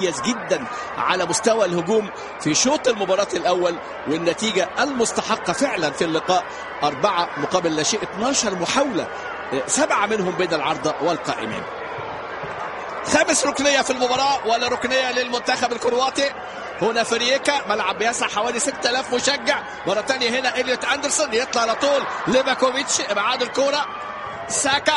مميز جدا على مستوى الهجوم في شوط المباراة الأول والنتيجة المستحقة فعلا في اللقاء أربعة مقابل لا شيء 12 محاولة سبعة منهم بين العارضة والقائمين خامس ركنية في المباراة ولا ركنية للمنتخب الكرواتي هنا فريكا ملعب بيسع حوالي 6000 مشجع مرة تانية هنا إليوت أندرسون يطلع على طول ليفاكوفيتش ابعاد الكورة ساكا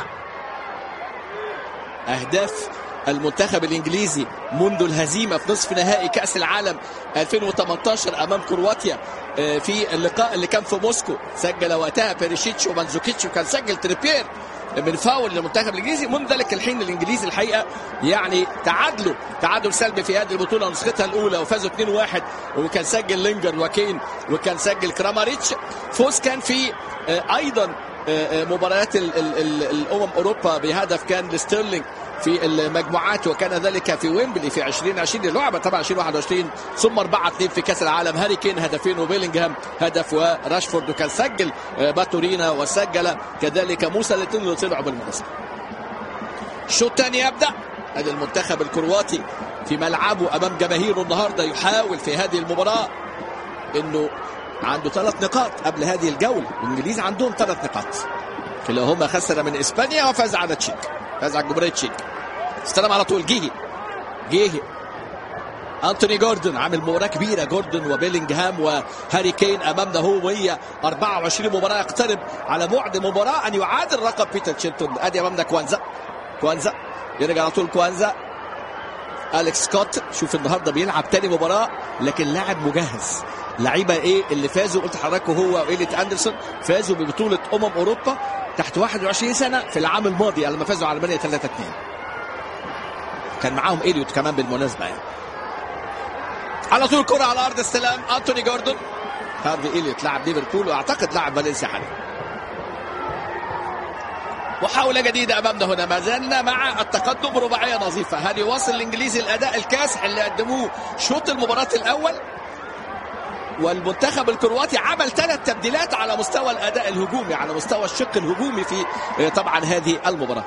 أهداف المنتخب الانجليزي منذ الهزيمه في نصف نهائي كاس العالم 2018 امام كرواتيا في اللقاء اللي كان في موسكو سجل وقتها بيريشيتش ومانزوكيتش وكان سجل تريبير من فاول للمنتخب الانجليزي منذ ذلك الحين الانجليزي الحقيقه يعني تعادلوا تعادل سلبي في هذه البطوله نسختها الاولى وفازوا 2-1 وكان سجل لينجر وكين وكان سجل كراماريتش فوز كان في ايضا مباريات الامم اوروبا بهدف كان لستيرلينج في المجموعات وكان ذلك في ويمبلي في 2020 لعبه طبعا 2021 ثم 4 2 في كاس العالم هاري كين هدفين وبيلينغهام هدف وراشفورد وكان سجل باتورينا وسجل كذلك موسى الاثنين اللي طلعوا بالمناسبه. الشوط الثاني يبدا ادي المنتخب الكرواتي في ملعبه امام جماهيره النهارده يحاول في هذه المباراه انه عنده ثلاث نقاط قبل هذه الجوله الانجليز عندهم ثلاث نقاط كلاهما خسر من اسبانيا وفاز على تشيك فاز على جمهوريه تشيك استلم على طول جيهي جيهي انتوني جوردن عامل مباراه كبيره جوردن وبيلينغهام وهاري كين امامنا هو وهي 24 مباراه يقترب على بعد مباراه ان يعادل رقم بيتر تشيلتون ادي امامنا كوانزا كوانزا يرجع على طول كوانزا اليكس سكوت شوف النهارده بيلعب تاني مباراه لكن لاعب مجهز لعيبه ايه اللي فازوا قلت لحضراتكم هو وايليت اندرسون فازوا ببطوله امم اوروبا تحت 21 سنه في العام الماضي لما فازوا على المانيا 3 2 كان معاهم اليوت كمان بالمناسبه يعني على طول كرة على ارض استلام انتوني جوردون هارفي اليوت لاعب ليفربول واعتقد لاعب فالنسيا حاليا محاولة جديدة أمامنا هنا ما زلنا مع التقدم رباعية نظيفة هل يواصل الإنجليزي الأداء الكاسح اللي قدموه شوط المباراة الأول والمنتخب الكرواتي عمل ثلاث تبديلات على مستوى الاداء الهجومي على مستوى الشق الهجومي في طبعا هذه المباراه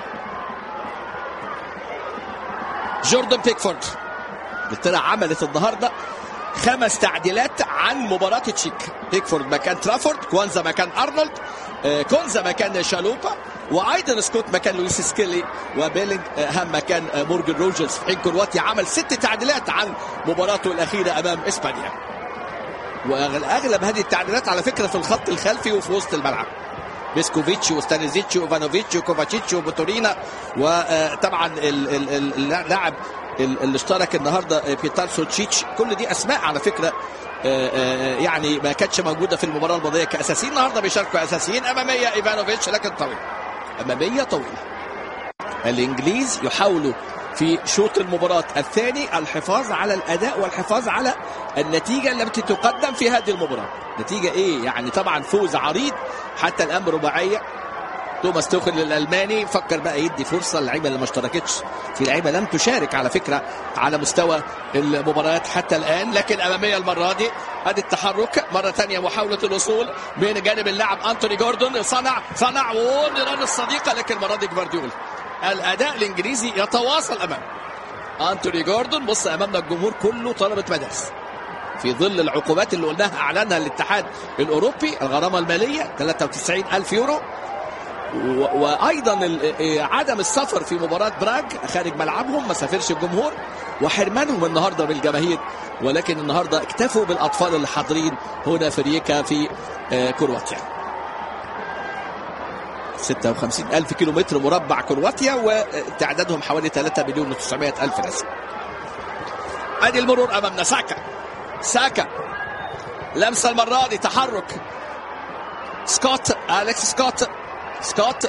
جوردن بيكفورد انجلترا عملت النهارده خمس تعديلات عن مباراة تشيك بيكفورد مكان ترافورد كوانزا مكان أرنولد كونزا مكان شالوبا وايضا سكوت مكان لويس سكيلي وبيلينج هام مكان مورجن روجرز في حين كرواتيا عمل ست تعديلات عن مباراته الأخيرة أمام إسبانيا واغلب هذه التعديلات على فكره في الخط الخلفي وفي وسط الملعب بيسكوفيتش وستانيزيتش وفانوفيتش وكوفاتشيتش وبوتورينا وطبعا اللاعب اللي اشترك النهارده بيتار سوتشيتش كل دي اسماء على فكره يعني ما كانتش موجوده في المباراه الماضيه كاساسيين النهارده بيشاركوا اساسيين اماميه ايفانوفيتش لكن طويل اماميه طويله الانجليز يحاولوا في شوط المباراة الثاني الحفاظ على الأداء والحفاظ على النتيجة التي تقدم في هذه المباراة نتيجة إيه يعني طبعا فوز عريض حتى الآن رباعية توماس توخل الألماني فكر بقى يدي فرصة للعيبة اللي ما اشتركتش في لعيبة لم تشارك على فكرة على مستوى المباريات حتى الآن لكن أمامية المرة دي ادي التحرك مرة ثانية محاولة الوصول من جانب اللاعب أنتوني جوردون صنع صنع ونيران الصديقة لكن المرة دي جفارديول الاداء الانجليزي يتواصل امام انتوني جوردون بص امامنا الجمهور كله طلبه مدارس في ظل العقوبات اللي قلناها اعلنها الاتحاد الاوروبي الغرامه الماليه 93 الف يورو وايضا عدم السفر في مباراه براج خارج ملعبهم ما سافرش الجمهور وحرمانهم النهارده بالجماهير ولكن النهارده اكتفوا بالاطفال اللي حاضرين هنا في ريكا في كرواتيا 56 ألف كيلو متر مربع كرواتيا وتعدادهم حوالي 3 مليون و900 ألف نسمة ادي المرور امامنا ساكا ساكا لمسه المره دي تحرك سكوت اليكس سكوت سكوت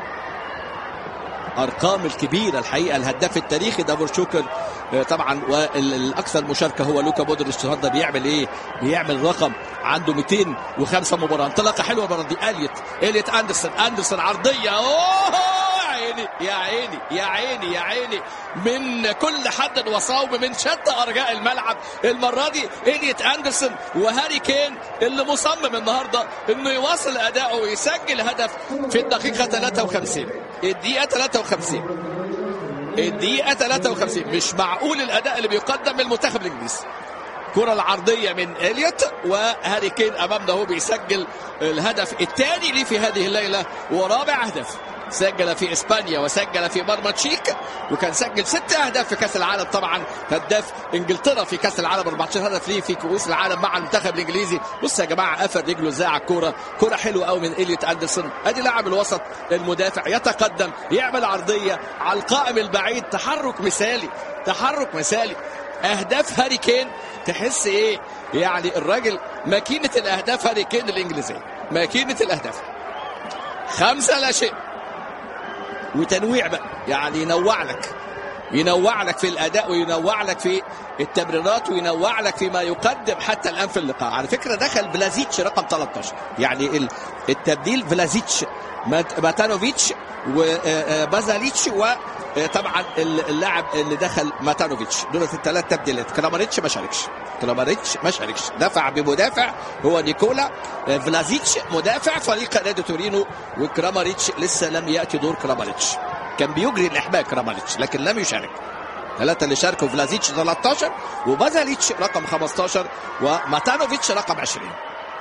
ارقام الكبيره الحقيقه الهداف التاريخي دافور شوكر طبعا والاكثر مشاركه هو لوكا مودريتش النهارده بيعمل ايه؟ بيعمل رقم عنده 205 مباراه انطلاقه حلوه المره دي اليت اليت اندرسون اندرسون عرضيه اوه عيني يا عيني يا عيني يا عيني من كل حد وصوب من شتى ارجاء الملعب المره دي اليت اندرسون وهاري كين اللي مصمم النهارده انه يواصل اداؤه ويسجل هدف في الدقيقه 53 الدقيقه 53 الدقيقة 53 مش معقول الأداء اللي بيقدم من المنتخب الإنجليزي كرة العرضية من إليوت وهاري كين أمامنا هو بيسجل الهدف الثاني ليه في هذه الليلة ورابع هدف سجل في اسبانيا وسجل في مرمى تشيك وكان سجل ست اهداف في كاس العالم طبعا هداف انجلترا في كاس العالم 14 هدف ليه في كؤوس العالم مع المنتخب الانجليزي بص يا جماعه قفل رجله ازاي على الكوره كوره حلوه قوي من اليوت اندرسون ادي لاعب الوسط المدافع يتقدم يعمل عرضيه على القائم البعيد تحرك مثالي تحرك مثالي اهداف هاري كين تحس ايه يعني الراجل ماكينه الاهداف هاري كين الانجليزيه ماكينه الاهداف خمسه لا شيء وتنويع بقى يعني ينوع لك ينوع لك في الاداء وينوع لك في التمريرات وينوع لك فيما يقدم حتى الان في اللقاء على فكره دخل فلازيتش رقم 13 يعني التبديل فلازيتش ماتانوفيتش وبازاليتش وطبعا اللاعب اللي دخل ماتانوفيتش دول الثلاث تبديلات كراماريتش ما شاركش كراماريتش ما شاركش دفع بمدافع هو نيكولا فلازيتش مدافع فريق نادي تورينو وكراماريتش لسه لم ياتي دور كراماريتش كان بيجري الاحباء كراماريتش لكن لم يشارك ثلاثة اللي شاركوا فلازيتش 13 وبازاليتش رقم 15 وماتانوفيتش رقم 20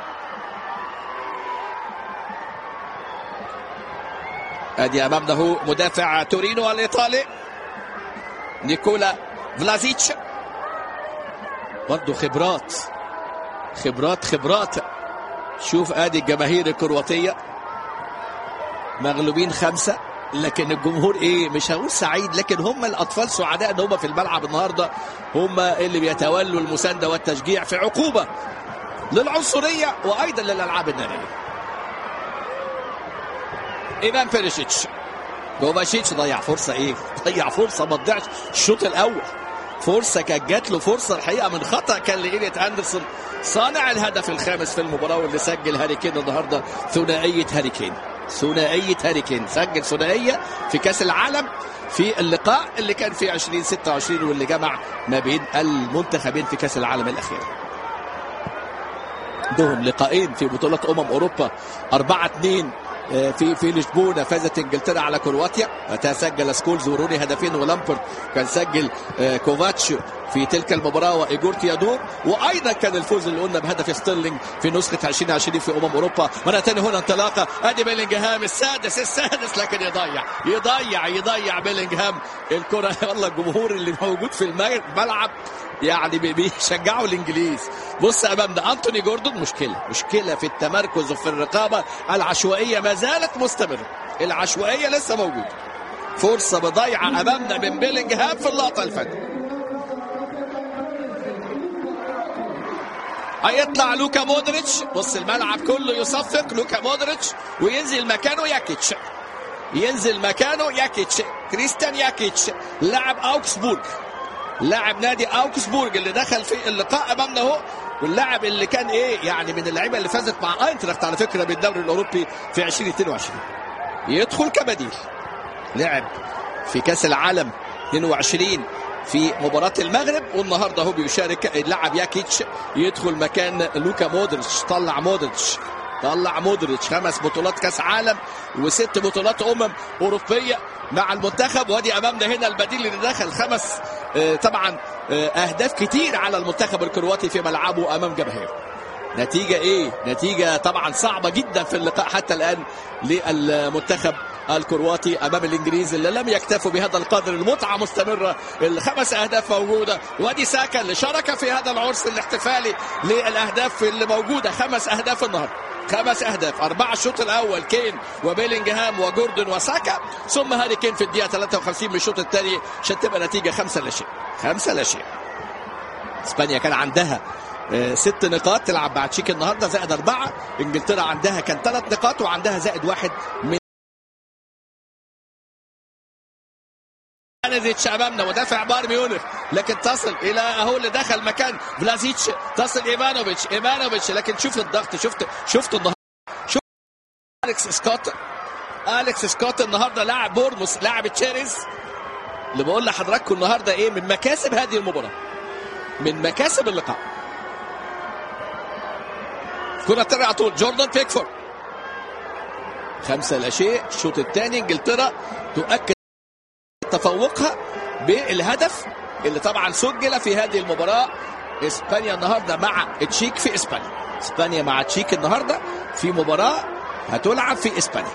ادي امامنا هو مدافع تورينو الايطالي نيكولا فلازيتش برضه خبرات خبرات خبرات شوف ادي الجماهير الكرواتيه مغلوبين خمسه لكن الجمهور ايه مش هقول سعيد لكن هم الاطفال سعداء ان هم في الملعب النهارده هم اللي بيتولوا المسانده والتشجيع في عقوبه للعنصريه وايضا للالعاب الناريه ايفان بيريشيتش كوفاشيتش ضيع فرصه ايه ضيع فرصه ما تضيعش الشوط الاول فرصه كانت جات له فرصه الحقيقه من خطا كان لإيليت اندرسون صانع الهدف الخامس في المباراه واللي سجل هاري كين النهارده ثنائيه هاري كين ثنائيه هاري كين سجل ثنائيه في كاس العالم في اللقاء اللي كان في 2026 واللي جمع ما بين المنتخبين في كاس العالم الاخير عندهم لقاءين في بطولة أمم أوروبا 4 2 في في لشبونه فازت انجلترا على كرواتيا متى سجل سكولز وروني هدفين ولامبرد كان سجل كوفاتش في تلك المباراه وايجور تيادور وايضا كان الفوز اللي قلنا بهدف ستيرلينج في نسخه 2020 في امم اوروبا مره ثانيه هنا انطلاقه ادي بيلينجهام السادس السادس لكن يضيع يضيع يضيع بيلينجهام الكره والله الجمهور اللي موجود في الملعب يعني بيشجعوا الانجليز بص امامنا انتوني جوردون مشكله مشكله في التمركز وفي الرقابه العشوائيه ما زالت مستمره العشوائيه لسه موجوده فرصه بضيعه امامنا من بيلينجهام في اللقطه الفاتت هيطلع لوكا مودريتش بص الملعب كله يصفق لوكا مودريتش وينزل مكانه ياكيتش ينزل مكانه ياكيتش كريستيان ياكيتش لاعب اوكسبورغ لاعب نادي اوكسبورج اللي دخل في اللقاء امامنا اهو واللاعب اللي كان ايه يعني من اللعيبه اللي فازت مع اينتراخت على فكره بالدوري الاوروبي في 2022 يدخل كبديل لعب في كاس العالم 22 في مباراة المغرب والنهارده هو بيشارك اللاعب ياكيتش يدخل مكان لوكا مودريتش طلع مودريتش طلع مودريتش خمس بطولات كاس عالم وست بطولات امم اوروبيه مع المنتخب وادي امامنا هنا البديل اللي دخل خمس آه طبعا آه اهداف كتير على المنتخب الكرواتي في ملعبه امام جماهيره نتيجة ايه؟ نتيجة طبعا صعبة جدا في اللقاء حتى الان للمنتخب الكرواتي امام الانجليز اللي لم يكتفوا بهذا القدر المتعة مستمرة الخمس اهداف موجودة وادي ساكا اللي شارك في هذا العرس الاحتفالي للاهداف اللي موجودة خمس اهداف النهارده خمس اهداف اربعه الشوط الاول كين وبيلينجهام وجوردن وساكا ثم هاري كين في الدقيقه 53 من الشوط الثاني عشان تبقى نتيجه خمسه لا شيء خمسه لا شيء اسبانيا كان عندها ست نقاط تلعب بعد تشيك النهارده زائد اربعه انجلترا عندها كان ثلاث نقاط وعندها زائد واحد من فلازيتش امامنا مدافع بايرن ميونخ لكن تصل الى اهو اللي دخل مكان فلازيتش تصل ايفانوفيتش ايفانوفيتش لكن شوف الضغط شفت شفت النهارده شوف اليكس سكوت اليكس سكوت النهارده لاعب بورموس لاعب تشيريز اللي بقول لحضراتكم النهارده ايه من مكاسب هذه المباراه من مكاسب اللقاء كرة ترجع على طول جوردان بيكفورد خمسة لا شيء الشوط الثاني انجلترا تؤكد تفوقها بالهدف اللي طبعا سجل في هذه المباراه اسبانيا النهارده مع تشيك في اسبانيا اسبانيا مع تشيك النهارده في مباراه هتلعب في اسبانيا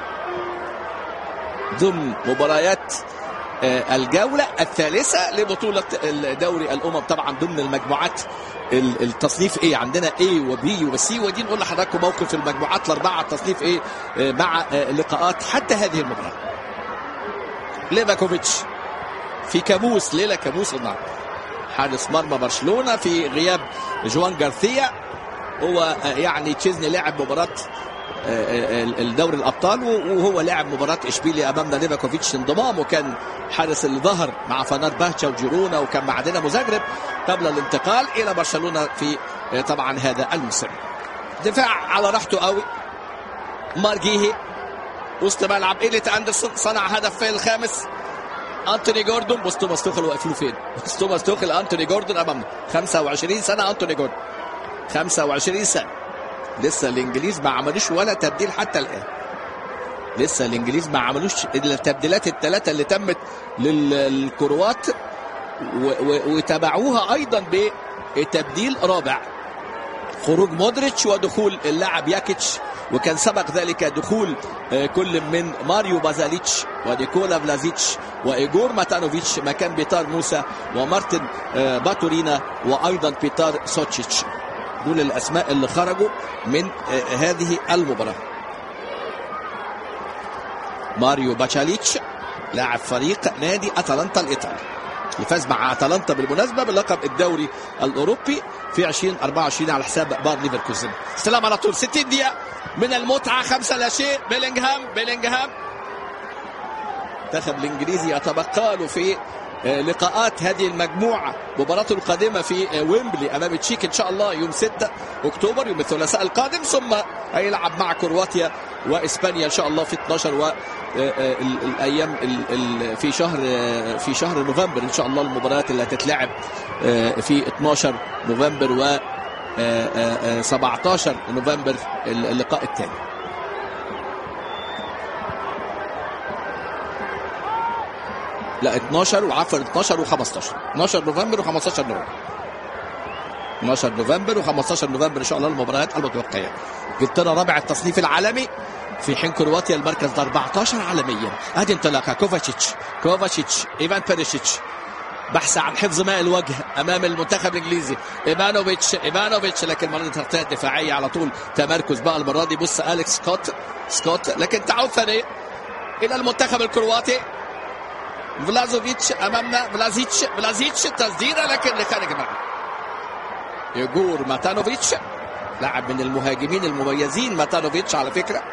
ضمن مباريات الجولة الثالثة لبطولة دوري الأمم طبعا ضمن المجموعات التصنيف ايه عندنا A وبي وسي ودي نقول لحضراتكم موقف المجموعات الأربعة التصنيف ايه مع لقاءات حتى هذه المباراة ليفاكوفيتش في كابوس ليلة كابوس النهارده حارس مرمى برشلونة في غياب جوان جارثيا هو يعني تشيزني لعب مباراة الدوري الابطال وهو لاعب مباراه اشبيليا امامنا ليفاكوفيتش انضمام وكان حارس اللي ظهر مع فنار باهتشا وجيرونا وكان مع دينامو زاجرب قبل الانتقال الى برشلونه في طبعا هذا الموسم. دفاع على راحته قوي مارجيهي وسط ملعب ايليت اندرسون صنع هدف في الخامس انتوني جوردون بص توماس توخل واقف له فين؟ بص توماس توخل انتوني جوردون امامنا 25 سنه انتوني جوردون 25 سنه لسه الانجليز ما عملوش ولا تبديل حتى الان لسه الانجليز ما عملوش الا التبديلات الثلاثه اللي تمت للكروات وتابعوها ايضا بتبديل رابع خروج مودريتش ودخول اللاعب ياكيتش وكان سبق ذلك دخول كل من ماريو بازاليتش ونيكولا فلازيتش وايجور ماتانوفيتش مكان بيتار موسى ومارتن باتورينا وايضا بيتار سوتشيتش دول الاسماء اللي خرجوا من هذه المباراه ماريو باتشاليتش لاعب فريق نادي اتلانتا الايطالي اللي فاز مع اتلانتا بالمناسبه بلقب الدوري الاوروبي في 2024 على حساب بار ليفركوزن استلام على طول 60 دقيقه من المتعه خمسه لا شيء بيلينغهام بيلينغهام المنتخب الانجليزي يتبقى له في لقاءات هذه المجموعة مباراته القادمة في ويمبلي أمام تشيك إن شاء الله يوم 6 أكتوبر يوم الثلاثاء القادم ثم هيلعب مع كرواتيا وإسبانيا إن شاء الله في 12 و الأيام في شهر في شهر نوفمبر إن شاء الله المباريات اللي هتتلعب في 12 نوفمبر و 17 نوفمبر اللقاء الثاني لا 12 وعفوا 12 و15 12 نوفمبر و15 نوفمبر 12 نوفمبر و15 نوفمبر ان شاء الله المباريات المتوقعه انجلترا رابع التصنيف العالمي في حين كرواتيا المركز 14 عالميا ادي انطلاقه كوفاتشيتش كوفاتشيتش ايفان بيريشيتش بحث عن حفظ ماء الوجه امام المنتخب الانجليزي ايفانوفيتش ايفانوفيتش لكن المره دي تغطيه دفاعيه على طول تمركز بقى المره دي بص اليكس سكوت سكوت لكن تعود ثانيه الى المنتخب الكرواتي فلازوفيتش امامنا فلازيتش فلازيتش تسديده لكن لخارج الملعب يجور ماتانوفيتش لاعب من المهاجمين المميزين ماتانوفيتش على فكره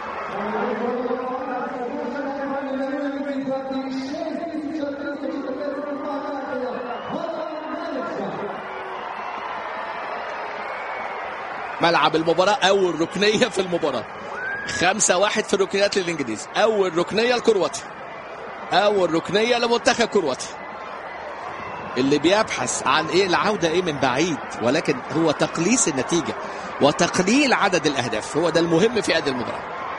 ملعب المباراة أول ركنية في المباراة خمسة واحد في الركنيات للإنجليز أول ركنية لكرواتيا اول ركنيه لمنتخب كرواتيا اللي بيبحث عن ايه العوده ايه من بعيد ولكن هو تقليص النتيجه وتقليل عدد الاهداف هو ده المهم في هذه المباراه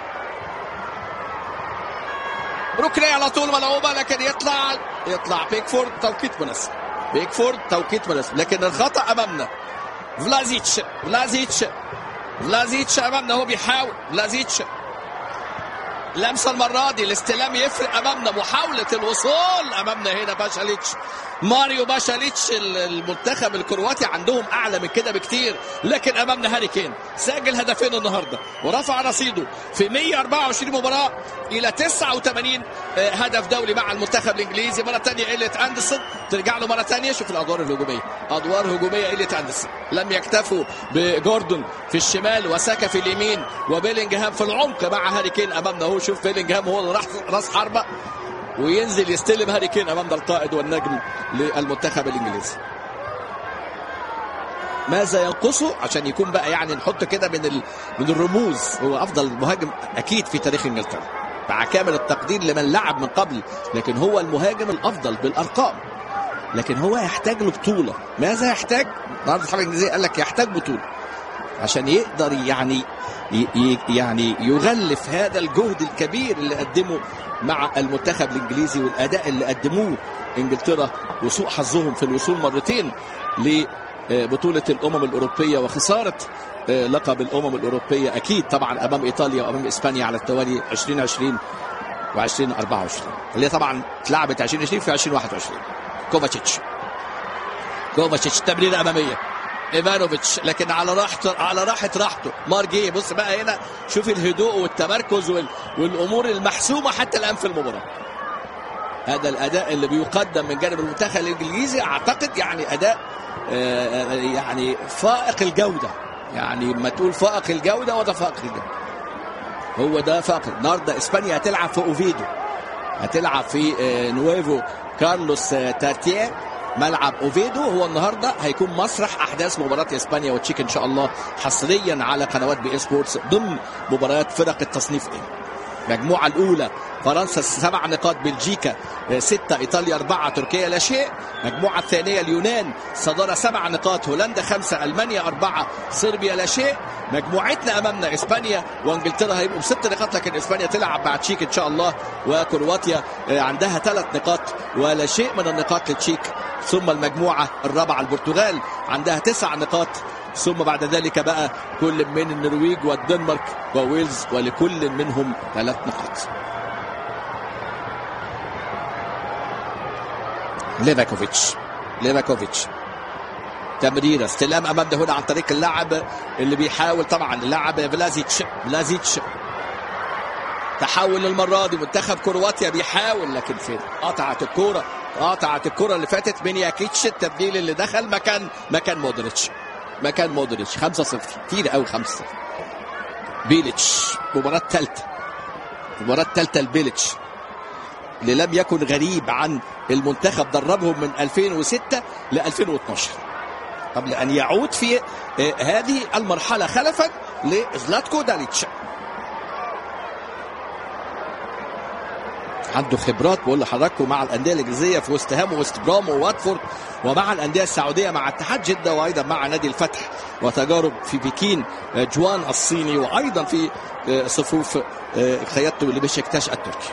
ركنيه على طول ملعوبه لكن يطلع يطلع بيكفورد توقيت مناسب بيكفورد توقيت مناسب لكن الخطا امامنا فلازيتش فلازيتش فلازيتش امامنا هو بيحاول فلازيتش لمسه المره دي الاستلام يفرق امامنا محاوله الوصول امامنا هنا باشاليتش ماريو باشاليتش المنتخب الكرواتي عندهم اعلى من كده بكتير لكن امامنا هاري كين سجل هدفين النهارده ورفع رصيده في 124 مباراه الى 89 هدف دولي مع المنتخب الانجليزي مره ثانيه ايليت اندرسون ترجع له مره ثانيه شوف الادوار الهجوميه ادوار هجوميه ايليت اندرسون لم يكتفوا بجوردون في الشمال وساكا في اليمين وبيلينجهام في العمق مع هاري كين امامنا هو شوف بيلينجهام هو اللي راح راس حربه وينزل يستلم هاري كين امامنا القائد والنجم للمنتخب الانجليزي ماذا ينقصه عشان يكون بقى يعني نحط كده من ال... من الرموز هو افضل مهاجم اكيد في تاريخ انجلترا مع كامل التقدير لمن لعب من قبل لكن هو المهاجم الافضل بالارقام لكن هو يحتاج لبطوله ماذا يحتاج النهارده الحرب الانجليزيه قال لك يحتاج بطوله عشان يقدر يعني يعني يغلف هذا الجهد الكبير اللي قدمه مع المنتخب الانجليزي والاداء اللي قدموه انجلترا وسوء حظهم في الوصول مرتين لبطوله الامم الاوروبيه وخساره لقب الامم الاوروبيه اكيد طبعا امام ايطاليا وامام اسبانيا على التوالي 2020 و2024 اللي طبعا اتلعبت 2020 في 2021 كوفاتشيتش كوفاتشيتش تمريره اماميه ايفانوفيتش لكن على راحته على راحه راحته مارجي بص بقى هنا شوف الهدوء والتمركز وال... والامور المحسومه حتى الان في المباراه هذا الاداء اللي بيقدم من جانب المنتخب الانجليزي اعتقد يعني اداء آه يعني فائق الجوده يعني ما تقول فائق الجوده وده فائق الجوده هو ده فائق النهارده اسبانيا هتلعب في اوفيدو هتلعب في آه نويفو كارلوس آه تارتيه ملعب اوفيدو هو النهارده هيكون مسرح احداث مباراه اسبانيا وتشيك ان شاء الله حصريا على قنوات بي سبورتس ضمن مباريات فرق التصنيف ايه المجموعه الاولى فرنسا سبع نقاط بلجيكا ستة إيطاليا أربعة تركيا لا شيء المجموعة الثانية اليونان صدارة سبع نقاط هولندا خمسة ألمانيا أربعة صربيا لا شيء مجموعتنا أمامنا إسبانيا وإنجلترا هيبقوا بست نقاط لكن إسبانيا تلعب مع تشيك إن شاء الله وكرواتيا عندها ثلاث نقاط ولا شيء من النقاط لتشيك ثم المجموعة الرابعة البرتغال عندها تسع نقاط ثم بعد ذلك بقى كل من النرويج والدنمارك وويلز ولكل منهم ثلاث نقاط ليفاكوفيتش ليفاكوفيتش تمريرة استلام امام ده هنا عن طريق اللاعب اللي بيحاول طبعا اللاعب فلازيتش فلازيتش تحول المرة دي منتخب كرواتيا بيحاول لكن فين قطعت الكورة قطعت الكرة اللي فاتت من ياكيتش التبديل اللي دخل مكان مكان مودريتش مكان مودريتش 5 0 كتير قوي 5 0 بيليتش مباراة ثالثة مباراة ثالثة لبيليتش اللي لم يكن غريب عن المنتخب دربهم من 2006 ل 2012 قبل ان يعود في هذه المرحلة خلفا لزلاتكو داليتش عنده خبرات بقول لحضراتكم مع الانديه الانجليزيه في وست هام ووست برام وواتفورد ومع الانديه السعوديه مع اتحاد جده وايضا مع نادي الفتح وتجارب في بكين جوان الصيني وايضا في صفوف قيادته لبشكتاش التركي.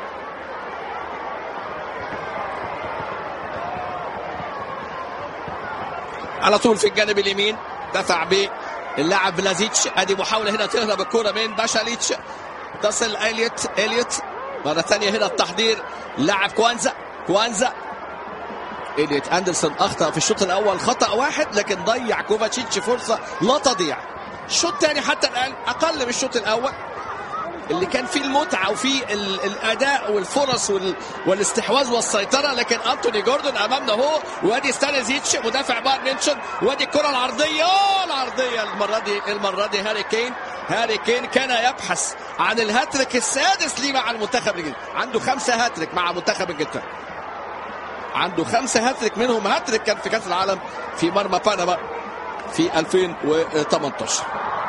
على طول في الجانب اليمين دفع باللاعب فلازيتش ادي محاوله هنا تهرب الكره من باشاليتش تصل اليوت اليوت مرة ثانية هنا التحضير لاعب كوانزا كوانزا إليت أندرسون أخطأ في الشوط الأول خطأ واحد لكن ضيع كوفاتشيتش فرصة لا تضيع الشوط الثاني حتى الآن أقل من الشوط الأول اللي كان فيه المتعة وفيه الأداء والفرص والاستحواذ والسيطرة لكن أنتوني جوردون أمامنا هو وادي ستانيزيتش مدافع بايرن ميونشن وادي الكرة العرضية العرضية المرة دي المرة دي هاري كين هاري كين كان يبحث عن الهاتريك السادس ليه مع المنتخب الانجليزي عنده خمسة هاتريك مع منتخب انجلترا عنده خمسة هاتريك منهم هاتريك كان في كأس العالم في مرمى بنما في 2018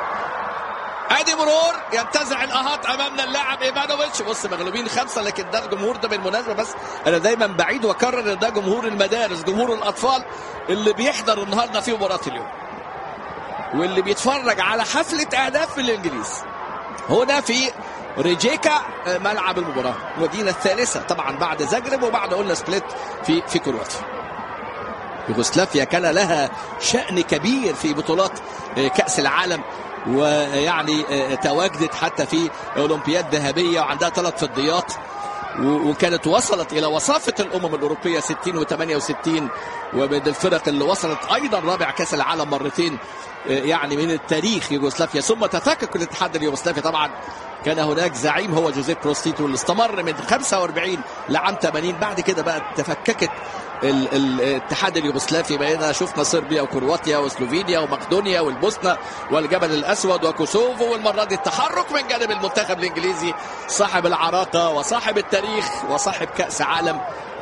ادي مرور ينتزع الاهات امامنا اللاعب ايفانوفيتش بص مغلوبين خمسه لكن ده الجمهور ده بالمناسبه بس انا دايما بعيد واكرر ان ده جمهور المدارس جمهور الاطفال اللي بيحضر النهارده في مباراه اليوم واللي بيتفرج على حفله اهداف في الانجليز هنا في ريجيكا ملعب المباراه المدينه الثالثه طبعا بعد زجرب وبعد قلنا سبليت في في كرواتيا يوغوسلافيا كان لها شأن كبير في بطولات كأس العالم ويعني تواجدت حتى في اولمبياد ذهبيه وعندها ثلاث فضيات وكانت وصلت الى وصافه الامم الاوروبيه 60 و68 ومن الفرق اللي وصلت ايضا رابع كاس العالم مرتين يعني من التاريخ يوغوسلافيا ثم تفكك الاتحاد اليوغوسلافي طبعا كان هناك زعيم هو جوزيف كروستيتو اللي استمر من 45 لعام 80 بعد كده بقى تفككت الاتحاد اليوغوسلافي بقينا شفنا صربيا وكرواتيا وسلوفينيا ومقدونيا والبوسنه والجبل الاسود وكوسوفو والمره دي التحرك من جانب المنتخب الانجليزي صاحب العراقه وصاحب التاريخ وصاحب كاس عالم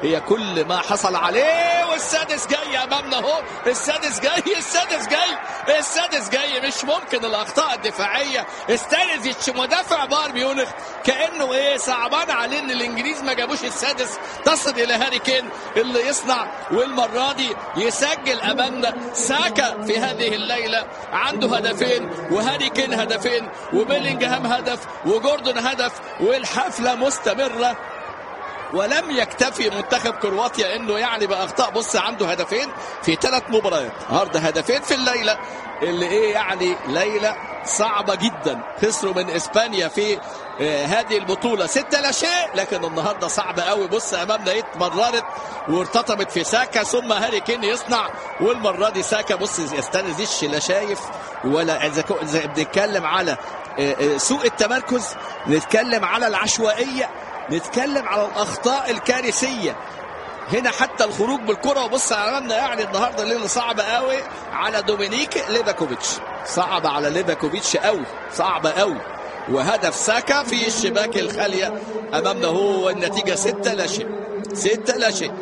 هي كل ما حصل عليه والسادس جاي امامنا اهو السادس جاي السادس جاي السادس جاي مش ممكن الاخطاء الدفاعيه استانيزيتش مدافع بايرن ميونخ كانه ايه صعبان عليه ان الانجليز ما جابوش السادس تصل الى هاري كين اللي يصنع والمره دي يسجل امامنا ساكا في هذه الليله عنده هدفين وهاري كين هدفين وبيلينجهام هدف وجوردن هدف والحفله مستمره ولم يكتفي منتخب كرواتيا انه يعني باخطاء بص عنده هدفين في ثلاث مباريات النهارده هدفين في الليله اللي ايه يعني ليله صعبه جدا خسروا من اسبانيا في آه هذه البطوله ستة لا شيء لكن النهارده صعب قوي بص امامنا ايه اتمررت وارتطمت في ساكا ثم هاري كين يصنع والمره دي ساكا بص يستنزش لا شايف ولا اذا بنتكلم على آه آه سوء التمركز نتكلم على العشوائيه نتكلم على الاخطاء الكارثيه هنا حتى الخروج بالكره وبص امامنا يعني النهارده الليله صعب قوي على دومينيك ليفاكوفيتش صعب على ليفاكوفيتش قوي صعب قوي وهدف ساكا في الشباك الخاليه امامنا هو النتيجه ستة لا شيء ستة لا شيء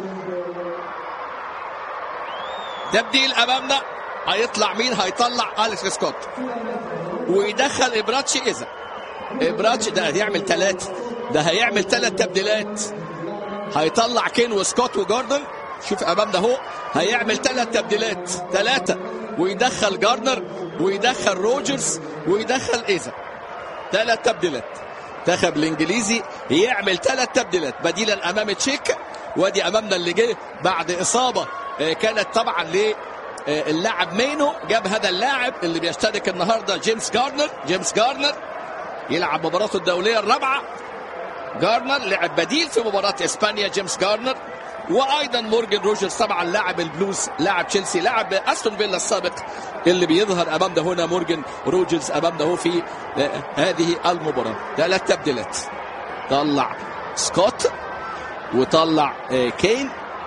تبديل امامنا هيطلع مين هيطلع اليكس سكوت ويدخل ابراتشي اذا ابراتشي ده هيعمل ثلاثه ده هيعمل ثلاث تبديلات هيطلع كين وسكوت وجاردن شوف امامنا اهو هيعمل ثلاث تبديلات ثلاثه ويدخل جارنر ويدخل روجرز ويدخل ايزا ثلاث تبديلات منتخب الانجليزي يعمل ثلاث تبديلات بديلا امام تشيك وادي امامنا اللي جه بعد اصابه كانت طبعا ل اللاعب مينو جاب هذا اللاعب اللي بيشترك النهارده جيمس جارنر جيمس جارنر يلعب مباراته الدوليه الرابعه جارنر لعب بديل في مباراة اسبانيا جيمس جارنر وايضا مورجان روجرز طبعا لاعب البلوز لاعب تشيلسي لاعب استون فيلا السابق اللي بيظهر امامنا هنا مورجان روجرز امامنا هو في هذه المباراة ثلاث تبديلات طلع سكوت وطلع كين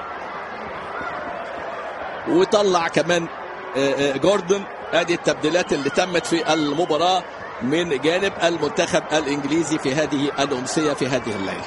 وطلع كمان جوردن هذه التبديلات اللي تمت في المباراه من جانب المنتخب الانجليزي في هذه الامسيه في هذه الليله.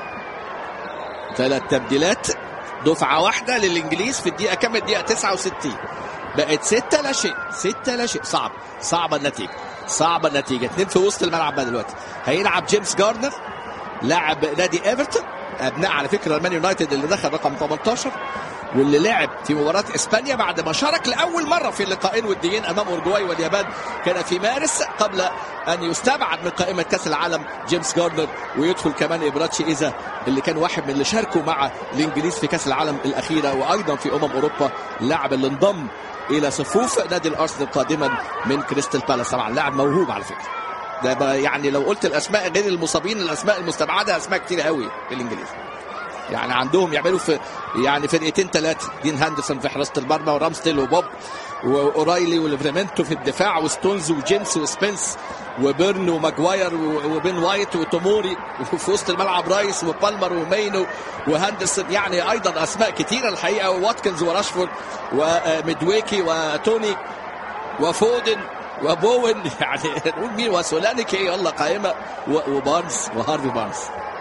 ثلاث تبديلات دفعه واحده للانجليز في الدقيقه كام؟ الدقيقه 69 بقت ستة لا شيء ستة لا شيء صعب صعبة النتيجة صعبة النتيجة اثنين في وسط الملعب بقى دلوقتي هيلعب جيمس جاردنر لاعب نادي ايفرتون ابناء على فكره المان يونايتد اللي دخل رقم 18 واللي لعب في مباراة اسبانيا بعد ما شارك لاول مرة في اللقاءين وديين امام اورجواي واليابان كان في مارس قبل ان يستبعد من قائمة كاس العالم جيمس جاردنر ويدخل كمان ابراتشي ايزا اللي كان واحد من اللي شاركوا مع الانجليز في كاس العالم الاخيرة وايضا في امم اوروبا اللاعب اللي انضم الى صفوف نادي الارسنال قادما من كريستال بالاس طبعا لاعب موهوب على فكرة ده بقى يعني لو قلت الاسماء غير المصابين الاسماء المستبعده اسماء كتير قوي في الانجليز يعني عندهم يعملوا في يعني فرقتين ثلاثه دين هاندرسون في حراسه المرمى ورامستيل وبوب واورايلي وليفرامنتو في الدفاع وستونز وجيمس وسبنس وبيرن وماجواير وبين وايت وتوموري وفي وسط الملعب رايس وبالمر ومينو وهاندرسون يعني ايضا اسماء كثيره الحقيقه وواتكنز وراشفورد وميدويكي وتوني وفودن وبوين يعني نقول مين وسولانيكي يلا قائمه وبارنز وهارفي بارنز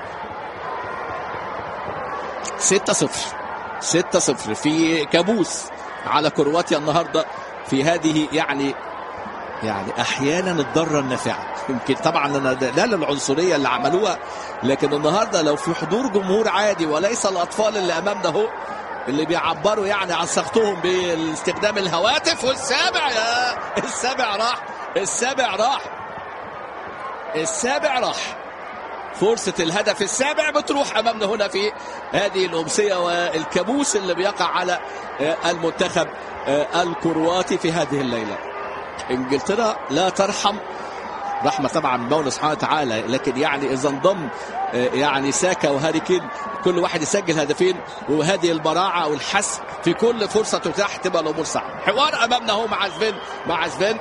6 0 6 0 في كابوس على كرواتيا النهارده في هذه يعني يعني احيانا الضره النافعه يمكن طبعا لا للعنصريه اللي عملوها لكن النهارده لو في حضور جمهور عادي وليس الاطفال اللي امامنا اهو اللي بيعبروا يعني عن سخطهم باستخدام الهواتف والسابع يا السابع راح السابع راح السابع راح فرصة الهدف السابع بتروح أمامنا هنا في هذه الأمسية والكابوس اللي بيقع على المنتخب الكرواتي في هذه الليلة إنجلترا لا ترحم رحمة طبعا من مولى سبحانه وتعالى لكن يعني إذا انضم يعني ساكا وهاري كين كل واحد يسجل هدفين وهذه البراعة والحسم في كل فرصة تتاح تبقى الأمور صعبة حوار أمامنا هو مع سفين مع سفين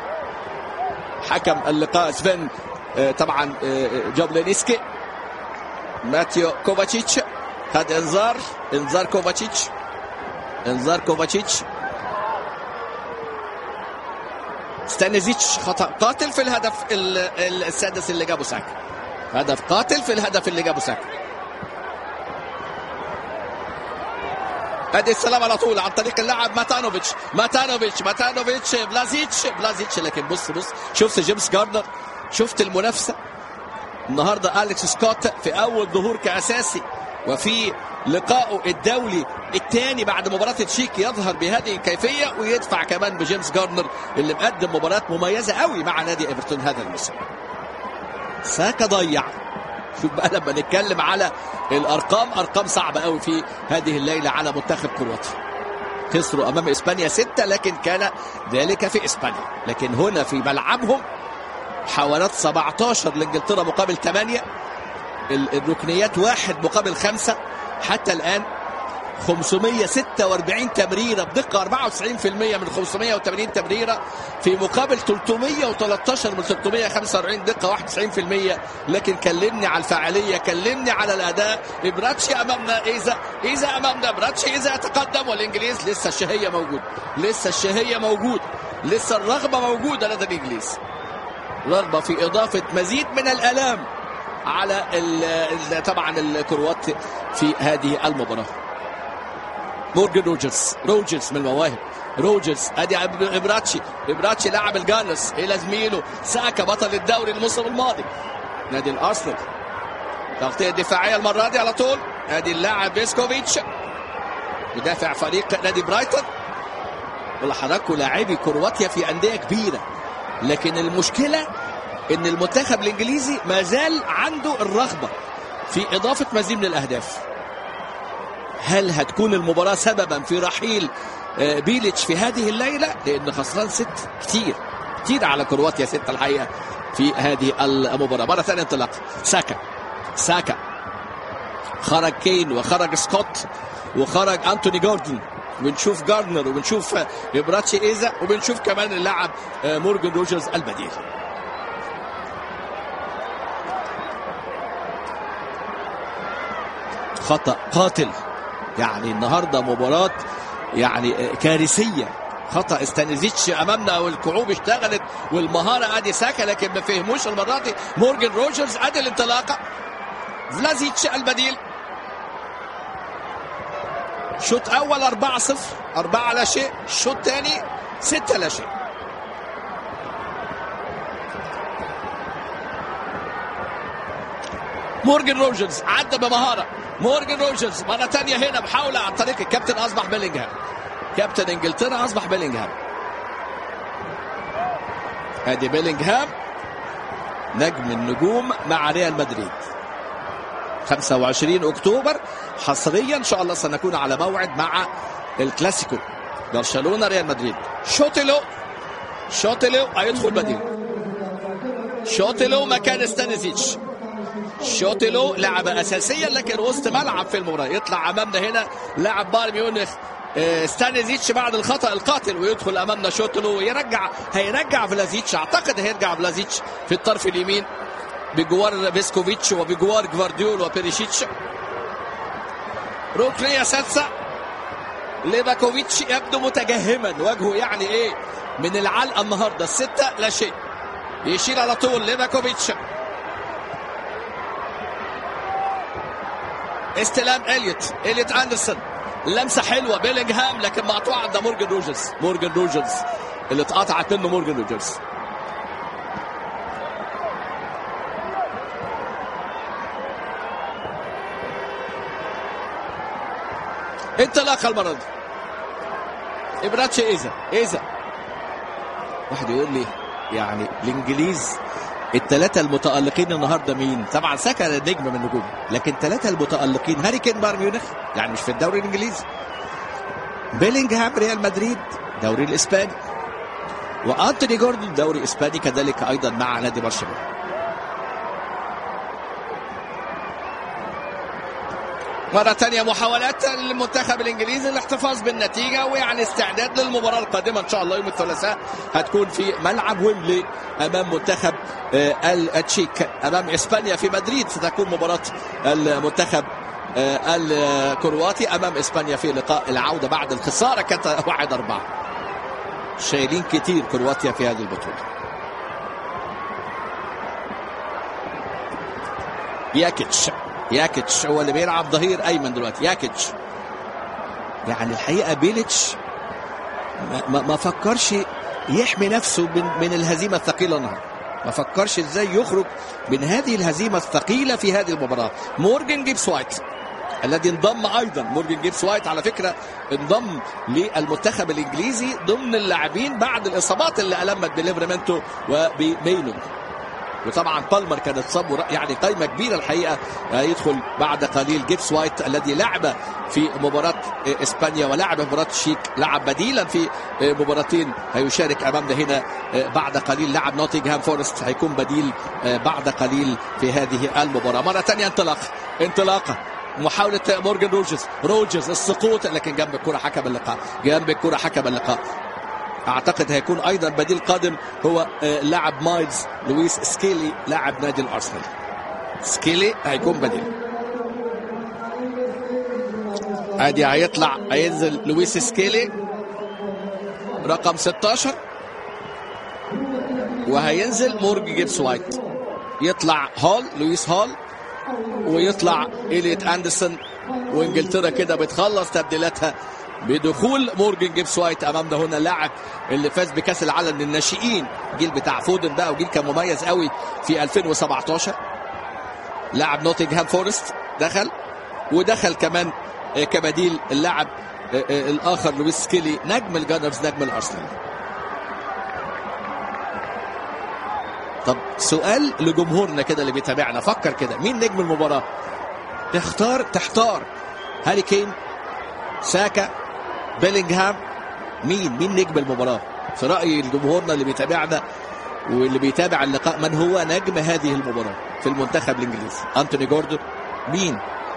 حكم اللقاء سفين طبعا جابلينسكي ماتيو كوفاتشيتش هذا انذار انذار كوفاتشيتش انذار كوفاتشيتش ستانيزيتش خطا قاتل في الهدف السادس اللي جابه ساكا هدف قاتل في الهدف اللي جابه ساكا ادي السلام على طول عن طريق اللاعب ماتانوفيتش ماتانوفيتش ماتانوفيتش بلازيتش بلازيتش لكن بص بص شفت جيمس جاردنر شفت المنافسه النهارده اليكس سكوت في اول ظهور كاساسي وفي لقائه الدولي الثاني بعد مباراة تشيك يظهر بهذه الكيفية ويدفع كمان بجيمس جارنر اللي مقدم مباراة مميزة قوي مع نادي ايفرتون هذا الموسم. ساكا ضيع شوف بقى لما نتكلم على الارقام ارقام صعبة قوي في هذه الليلة على منتخب كرواتيا. خسروا امام اسبانيا ستة لكن كان ذلك في اسبانيا لكن هنا في ملعبهم حوالات 17 لانجلترا مقابل 8 الركنيات واحد مقابل خمسة حتى الآن 546 تمريرة بدقة 94% من 580 تمريرة في مقابل 313 من 345 دقة 91% لكن كلمني على الفاعلية كلمني على الأداء إبراتشي أمامنا إذا إذا أمامنا إبراتشي إذا يتقدم والإنجليز لسه الشهية موجود لسه الشهية موجود لسه الرغبة موجودة لدى الإنجليز رغبة في إضافة مزيد من الآلام على ال ال طبعا الكروات في هذه المباراة مورجان روجرز روجرز من المواهب روجرز ادي ابراتشي ابراتشي لاعب الجانس الى زميله ساكا بطل الدوري الموسم الماضي نادي الارسنال تغطيه دفاعيه المره دي على طول ادي اللاعب بيسكوفيتش مدافع فريق نادي برايتون واللي حضراتكم لاعبي كرواتيا في انديه كبيره لكن المشكله ان المنتخب الانجليزي ما زال عنده الرغبه في اضافه مزيد من الاهداف هل هتكون المباراه سببا في رحيل بيليتش في هذه الليله لان خسران ست كتير كتير على كرواتيا ست الحقيقه في هذه المباراه مره ثانيه انطلاق ساكا ساكا خرج كين وخرج سكوت وخرج انتوني جوردن وبنشوف جاردنر وبنشوف ابراتشي ايزا وبنشوف كمان اللاعب مورجان روجرز البديل خطا قاتل يعني النهارده مباراه يعني كارثيه خطا استانيزيتش امامنا والكعوب اشتغلت والمهاره ادي ساكا لكن ما فهموش المره دي مورجان روجرز ادي الانطلاقه فلازيتش البديل شوط اول 4 0 4 لا شيء شوط ثاني 6 لا شيء مورجان روجرز عدى بمهاره مورجان روجرز مره ثانيه هنا محاوله عن طريق الكابتن اصبح بيلينغهام كابتن انجلترا اصبح بيلينغهام ادي بيلينغهام نجم النجوم مع ريال مدريد 25 اكتوبر حصريا ان شاء الله سنكون على موعد مع الكلاسيكو برشلونه ريال مدريد شوتيلو شوتيلو هيدخل بديل شوتيلو مكان ستانيزيتش شوتيلو لعب اساسيا لكن وسط ملعب في المباراه يطلع امامنا هنا لاعب بايرن ميونخ ستانيزيتش بعد الخطا القاتل ويدخل امامنا شوتيلو ويرجع هيرجع فلازيتش اعتقد هيرجع فلازيتش في الطرف اليمين بجوار بيسكوفيتش وبجوار جفارديول وبيريشيتش ركنيه سادسه ليفاكوفيتش يبدو متجهما وجهه يعني ايه من العلقه النهارده السته لا شيء يشيل على طول ليفاكوفيتش استلام اليوت اليوت اندرسون لمسه حلوه بيلينغهام لكن مقطوعه عند مورجان روجرز مورجان روجرز اللي اتقطعت منه مورجان روجرز انطلاقه المره دي ابراتشي ايزا ايزا واحد يقول لي يعني الانجليز الثلاثة المتألقين النهاردة مين؟ طبعا ساكا نجم من النجوم، لكن ثلاثة المتألقين هاري كين بايرن ميونخ يعني مش في الدوري الإنجليزي. بيلينغهام ريال مدريد دوري الإسباني. وأنتوني جوردن دوري إسباني كذلك أيضا مع نادي برشلونة. مرة ثانية محاولات المنتخب الإنجليزي للاحتفاظ بالنتيجة ويعني استعداد للمباراة القادمة إن شاء الله يوم الثلاثاء هتكون في ملعب ويمبلي أمام منتخب التشيك أمام إسبانيا في مدريد ستكون مباراة المنتخب الكرواتي أمام إسبانيا في لقاء العودة بعد الخسارة كانت واحد أربعة شايلين كتير كرواتيا في هذه البطولة ياكيتش ياكيتش هو اللي بيلعب ظهير ايمن دلوقتي ياكيتش يعني الحقيقه بيليتش ما, ما, ما فكرش يحمي نفسه من, من الهزيمه الثقيله النهارده ما فكرش ازاي يخرج من هذه الهزيمه الثقيله في هذه المباراه مورجان جيبس وايت الذي انضم ايضا مورجان جيبس وايت على فكره انضم للمنتخب الانجليزي ضمن اللاعبين بعد الاصابات اللي المت بليفرمنتو وبمينو وطبعا بالمر كان اتصاب يعني قائمه كبيره الحقيقه يدخل بعد قليل جيبس وايت الذي لعب في مباراه اسبانيا ولعب مباراه الشيك لعب بديلا في مباراتين هيشارك امامنا هنا بعد قليل لعب نوتنغهام فورست هيكون بديل بعد قليل في هذه المباراه مره ثانيه انطلاق انطلاقه محاولة مورجان روجرز روجرز السقوط لكن جنب الكرة حكم اللقاء جنب الكرة حكم اللقاء اعتقد هيكون ايضا بديل قادم هو لاعب مايلز لويس سكيلي لاعب نادي الارسنال سكيلي هيكون بديل ادي هيطلع هينزل لويس سكيلي رقم 16 وهينزل مورج جيبس وايت يطلع هول لويس هول ويطلع إليت أندرسون وإنجلترا كده بتخلص تبديلاتها بدخول مورجان جيبس وايت امامنا هنا اللاعب اللي فاز بكاس العالم للناشئين جيل بتاع فودن بقى وجيل كان مميز قوي في 2017 لاعب نوتنغهام فورست دخل ودخل كمان كبديل اللاعب الاخر لويس سكيلي نجم الجانرز نجم الارسنال طب سؤال لجمهورنا كده اللي بيتابعنا فكر كده مين نجم المباراه تختار تحتار هاري كين ساكا بيلينغهام مين مين نجم المباراه في راي جمهورنا اللي بيتابعنا واللي بيتابع اللقاء من هو نجم هذه المباراه في المنتخب الانجليزي انتوني جوردون مين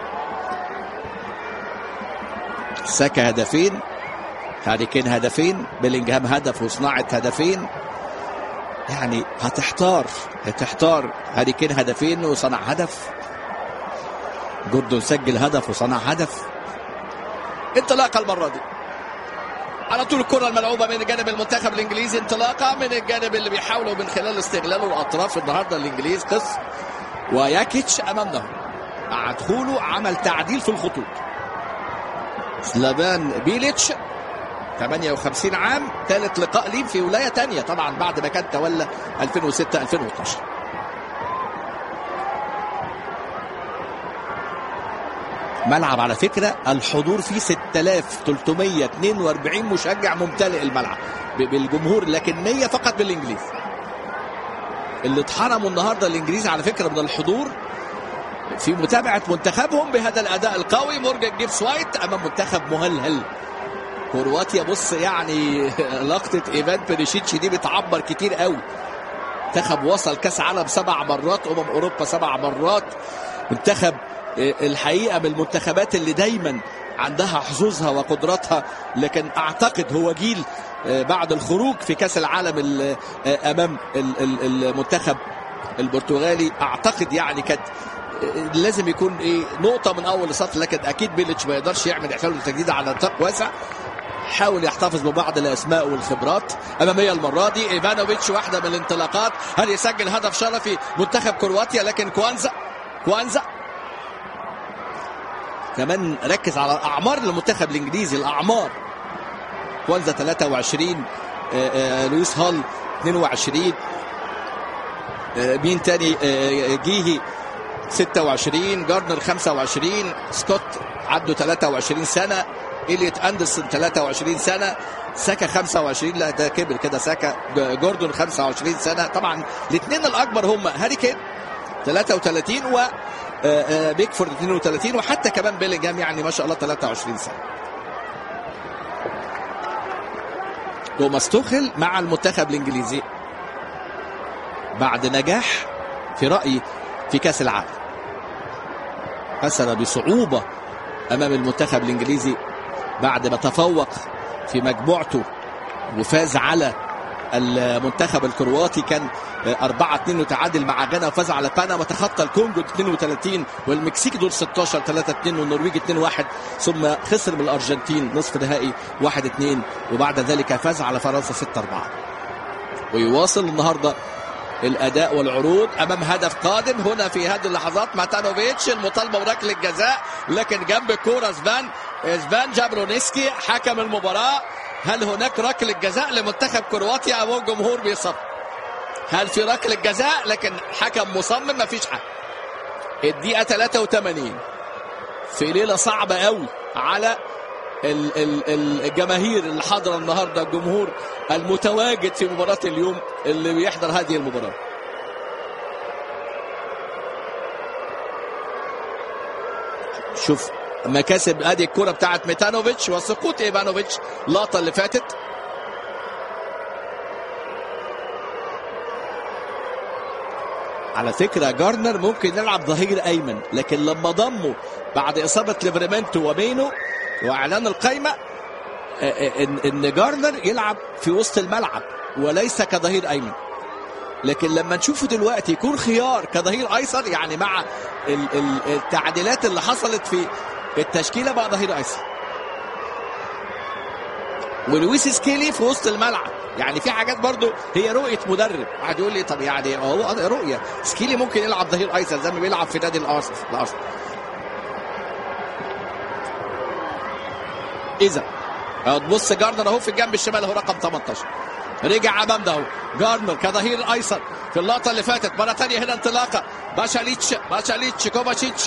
ساكا هدفين هاري كين هدفين بيلينغهام هدف وصناعه هدفين يعني هتحتار هتحتار هاري كين هدفين وصنع هدف جوردون سجل هدف وصنع هدف انطلاقه المره دي على طول الكره الملعوبه من جانب المنتخب الانجليزي انطلاقه من الجانب اللي بيحاولوا من خلال استغلال الاطراف النهارده الانجليز قص وياكيتش امامنا مع دخوله عمل تعديل في الخطوط سلافان بيليتش 58 عام ثالث لقاء ليه في ولايه ثانيه طبعا بعد ما كان تولى 2006 2012 ملعب على فكره الحضور فيه 6342 مشجع ممتلئ الملعب بالجمهور لكن 100 فقط بالانجليز اللي اتحرموا النهارده الانجليز على فكره من الحضور في متابعه منتخبهم بهذا الاداء القوي مورجان جيبس وايت امام منتخب مهلهل كرواتيا بص يعني لقطه ايفان بيريشيتش دي بتعبر كتير قوي منتخب وصل كاس عالم سبع مرات امم اوروبا سبع مرات منتخب الحقيقه من المنتخبات اللي دايما عندها حظوظها وقدراتها لكن اعتقد هو جيل بعد الخروج في كاس العالم امام المنتخب البرتغالي اعتقد يعني كانت لازم يكون ايه نقطه من اول السطر لكن اكيد بيلتش ما يقدرش يعمل احلال وتجديد على نطاق واسع حاول يحتفظ ببعض الاسماء والخبرات اماميه المره دي ايفانوفيتش واحده من الانطلاقات هل يسجل هدف شرفي منتخب كرواتيا لكن كوانزا كوانزا كمان ركز على اعمار المنتخب الانجليزي الاعمار كوانزا 23 آآ آآ لويس هال 22 مين تاني جيهي 26 جارنر 25 سكوت عنده 23 سنه إليت أندرسون 23 سنة ساكا 25 لا ده كبر كده ساكا جوردون 25 سنة طبعا الاثنين الأكبر هم هاري كين 33 و بيكفورد 32 وحتى كمان بيلينجهام يعني ما شاء الله 23 سنة توماس توخل مع المنتخب الإنجليزي بعد نجاح في رأيي في كأس العالم خسر بصعوبة أمام المنتخب الإنجليزي بعد ما تفوق في مجموعته وفاز على المنتخب الكرواتي كان 4 2 وتعادل مع غانا وفاز على بنما وتخطى الكونجو 32 والمكسيك دول 16 3 2 والنرويج 2 1 ثم خسر من الارجنتين نصف نهائي 1 2 وبعد ذلك فاز على فرنسا 6 4 ويواصل النهارده الاداء والعروض امام هدف قادم هنا في هذه اللحظات ماتانوفيتش المطالبه وركله الجزاء لكن جنب الكوره زبان اسبان جابرونيسكي حكم المباراه هل هناك ركله جزاء لمنتخب كرواتيا او الجمهور بيصفر هل في ركله جزاء لكن حكم مصمم مفيش حق الدقيقه 83 في ليله صعبه قوي على ال- ال- الجماهير اللي حاضره النهارده الجمهور المتواجد في مباراه اليوم اللي بيحضر هذه المباراه شوف مكاسب ادي الكره بتاعت ميتانوفيتش وسقوط ايفانوفيتش اللقطه اللي فاتت على فكره جارنر ممكن يلعب ظهير ايمن لكن لما ضمه بعد اصابه ليفرمنتو وبينه واعلان القايمه آه، آه، ان ان جارنر يلعب في وسط الملعب وليس كظهير ايمن لكن لما نشوفه دلوقتي يكون خيار كظهير ايسر يعني مع ال- ال- التعديلات اللي حصلت في التشكيله بقى ظهير ايسر ولويس سكيلي في وسط الملعب يعني في حاجات برضو هي رؤيه مدرب واحد يقول لي طب يعني هو رؤيه سكيلي ممكن يلعب ظهير ايسر زي ما بيلعب في نادي الارسنال الارسنال اذا تبص جاردنر اهو في الجنب الشمال اهو رقم 18 رجع امام ده اهو جاردنر كظهير ايسر في اللقطه اللي فاتت مره ثانيه هنا انطلاقه باشاليتش باشاليتش كوفاشيتش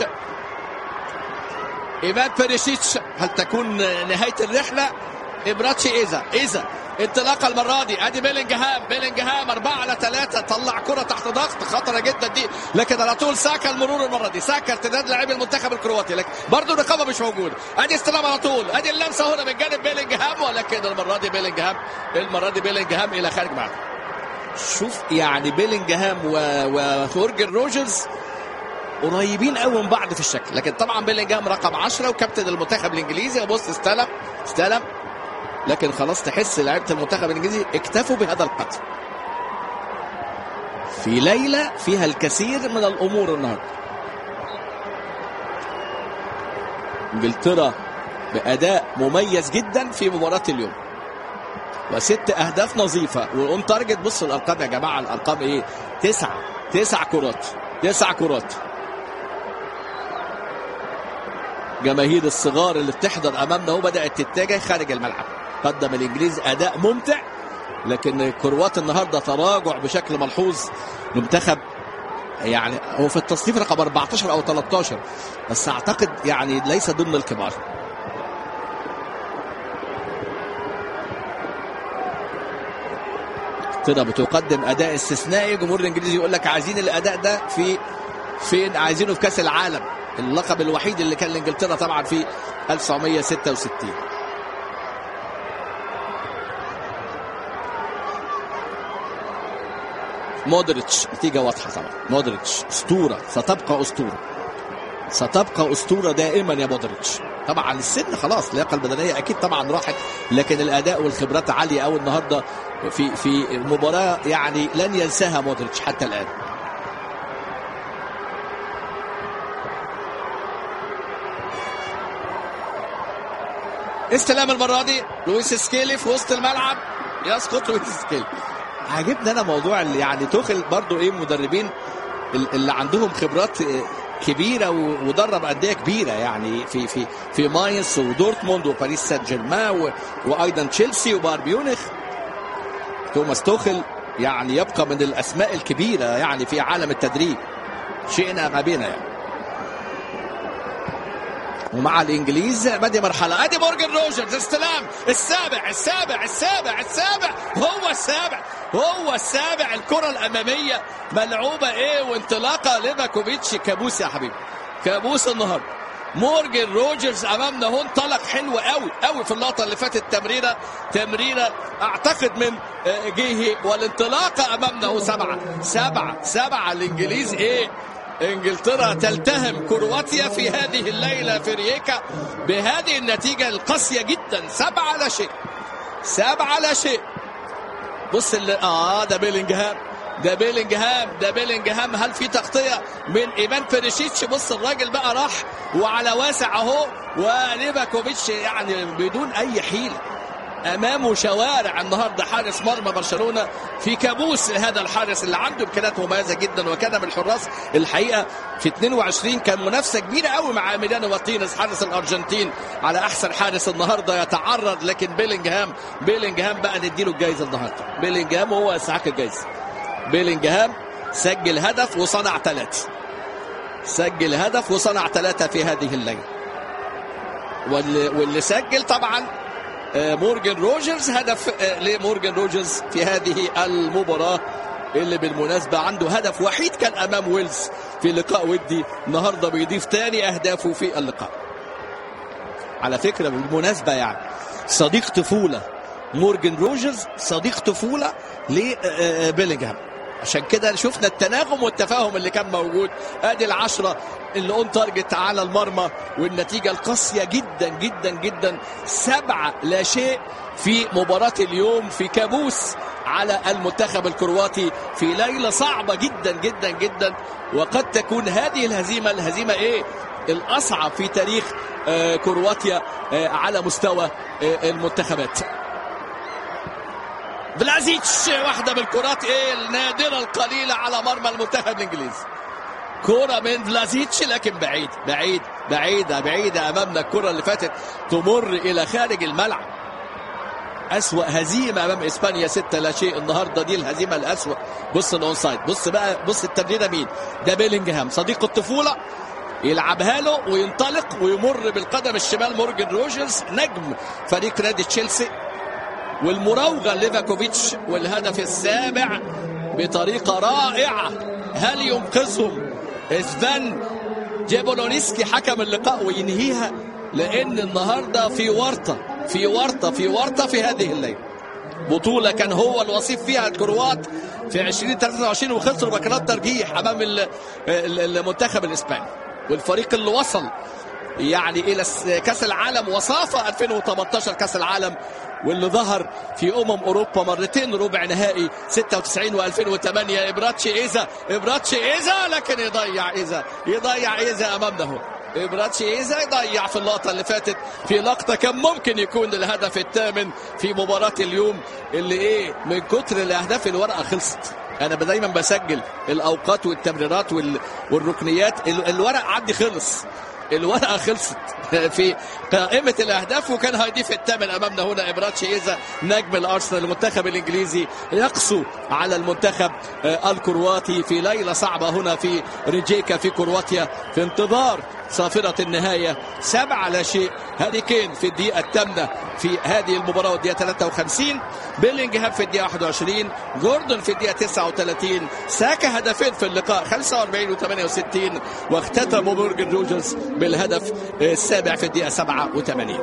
ايفان بيريشيتش هل تكون نهايه الرحله ابراتشي ايزا ايزا انطلاقه المره دي ادي بيلينجهام بيلينجهام 4 على 3 طلع كره تحت ضغط خطره جدا دي لكن على طول ساكا المرور المره دي ساكا ارتداد لاعبي المنتخب الكرواتي لكن برضه الرقابه مش موجوده ادي استلام على طول ادي اللمسه هنا من جانب بيلينجهام ولكن المره دي بيلينجهام المره دي بيلينجهام الى خارج معاه شوف يعني بيلينجهام و... وهورجن روجرز قريبين قوي من بعض في الشكل لكن طبعا بيلينجهام رقم 10 وكابتن المنتخب الانجليزي بص استلم استلم لكن خلاص تحس لعيبه المنتخب الانجليزي اكتفوا بهذا القدر في ليله فيها الكثير من الامور النهارده انجلترا باداء مميز جدا في مباراه اليوم وست اهداف نظيفه واون تارجت بصوا الارقام يا جماعه الارقام ايه تسعه تسع كرات تسع كرات جماهير الصغار اللي بتحضر امامنا هو بدات تتجه خارج الملعب قدم الانجليز اداء ممتع لكن الكروات النهارده تراجع بشكل ملحوظ المنتخب يعني هو في التصنيف رقم 14 او 13 بس اعتقد يعني ليس ضمن الكبار كده بتقدم اداء استثنائي الجمهور الانجليزي يقول لك عايزين الاداء ده في فين عايزينه في كاس العالم اللقب الوحيد اللي كان لانجلترا طبعا في 1966 مودريتش نتيجة واضحة طبعا مودريتش أسطورة ستبقى أسطورة ستبقى أسطورة دائما يا مودريتش طبعا السن خلاص اللياقة البدنية أكيد طبعا راحت لكن الأداء والخبرات عالية أوي النهاردة في في مباراة يعني لن ينساها مودريتش حتى الآن استلام المرة دي لويس سكيلي في وسط الملعب يسقط لويس سكيلي عاجبني انا موضوع اللي يعني توخل برضو ايه مدربين اللي عندهم خبرات كبيره ودرب انديه كبيره يعني في في في ماينز ودورتموند وباريس سان جيرمان وايضا تشيلسي وبايرن ميونخ توماس توخل يعني يبقى من الاسماء الكبيره يعني في عالم التدريب شئنا ما بينا يعني ومع الانجليز بدي مرحله ادي مورجان روجرز استلام السابع السابع السابع السابع هو السابع هو السابع الكره الاماميه ملعوبه ايه وانطلاقه ليفاكوفيتش كابوس يا حبيبي كابوس النهارده مورجان روجرز امامنا هو انطلق حلو قوي قوي في اللقطه اللي فاتت تمريره تمريره اعتقد من جيهي والانطلاقه امامنا هو سبعه سبعه سبعه الانجليز ايه انجلترا تلتهم كرواتيا في هذه الليله في رييكا بهذه النتيجه القاسيه جدا سبعه لا شيء سبعه لا شيء بص اللي اه ده بيلينجهام ده بيلينجهام ده بيلينجهام هل في تغطيه من ايمان بيريشيتش بص الراجل بقى راح وعلى واسع اهو وليفاكوفيتش يعني بدون اي حيله امامه شوارع النهارده حارس مرمى برشلونه في كابوس هذا الحارس اللي عنده امكانيات مميزه جدا وكان من الحراس الحقيقه في 22 كان منافسه كبيره قوي مع ميلانو مارتينيز حارس الارجنتين على احسن حارس النهارده يتعرض لكن بيلينجهام بيلينجهام بقى نديله الجائزه النهارده بيلينجهام هو يستحق الجائزه بيلينجهام سجل هدف وصنع ثلاثه سجل هدف وصنع ثلاثه في هذه الليله واللي, واللي سجل طبعا مورجان روجرز هدف لمورجان روجرز في هذه المباراة اللي بالمناسبة عنده هدف وحيد كان أمام ويلز في لقاء ودي النهاردة بيضيف تاني أهدافه في اللقاء على فكرة بالمناسبة يعني صديق طفولة مورجان روجرز صديق طفولة لبيلينغهام عشان كده شفنا التناغم والتفاهم اللي كان موجود ادي العشرة اللي اون تارجت على المرمى والنتيجة القاسية جدا جدا جدا سبعة لا شيء في مباراة اليوم في كابوس على المنتخب الكرواتي في ليلة صعبة جدا جدا جدا وقد تكون هذه الهزيمة الهزيمة ايه الاصعب في تاريخ آه كرواتيا آه على مستوى آه المنتخبات بلازيتش واحدة من الكرات ايه النادرة القليلة على مرمى المنتخب الانجليزي كرة من بلازيتش لكن بعيد بعيد بعيدة بعيدة أمامنا الكرة اللي فاتت تمر إلى خارج الملعب أسوأ هزيمة أمام إسبانيا ستة لا شيء النهاردة دي الهزيمة الأسوأ بص الأونسايد بص بقى بص التمريرة مين ده بيلينجهام صديق الطفولة يلعبها له وينطلق ويمر بالقدم الشمال مورجان روجرز نجم فريق نادي تشيلسي والمراوغة ليفاكوفيتش والهدف السابع بطريقة رائعة هل ينقذهم اسفان جيبولونيسكي حكم اللقاء وينهيها لان النهارده في ورطه في ورطه في ورطه في هذه الليله بطولة كان هو الوصيف فيها الكروات في 2023 وخسروا بكرات ترجيح امام المنتخب الاسباني والفريق اللي وصل يعني الى كاس العالم وصافة 2018 كاس العالم واللي ظهر في امم اوروبا مرتين ربع نهائي 96 و2008 ابراتشي ايزا ابراتشي ايزا لكن يضيع ايزا يضيع ايزا امامنا هو ابراتشي ايزا يضيع في اللقطه اللي فاتت في لقطه كان ممكن يكون الهدف الثامن في مباراه اليوم اللي ايه من كتر الاهداف الورقه خلصت انا دايما بسجل الاوقات والتمريرات والركنيات الورق عندي خلص الورقه خلصت في قائمه الاهداف وكان هيضيف الثامن امامنا هنا ابراتشي ايزا نجم الارسنال المنتخب الانجليزي يقسو على المنتخب الكرواتي في ليله صعبه هنا في ريجيكا في كرواتيا في انتظار صافرة النهاية سبعة لا شيء هاري كين في الدقيقة الثامنة في هذه المباراة والدقيقة 53 بيلينغهام في الدقيقة 21 جوردون في الدقيقة 39 ساكا هدفين في اللقاء 45 و 68 واختتم مورجان روجرز بالهدف السابع في الدقيقة 87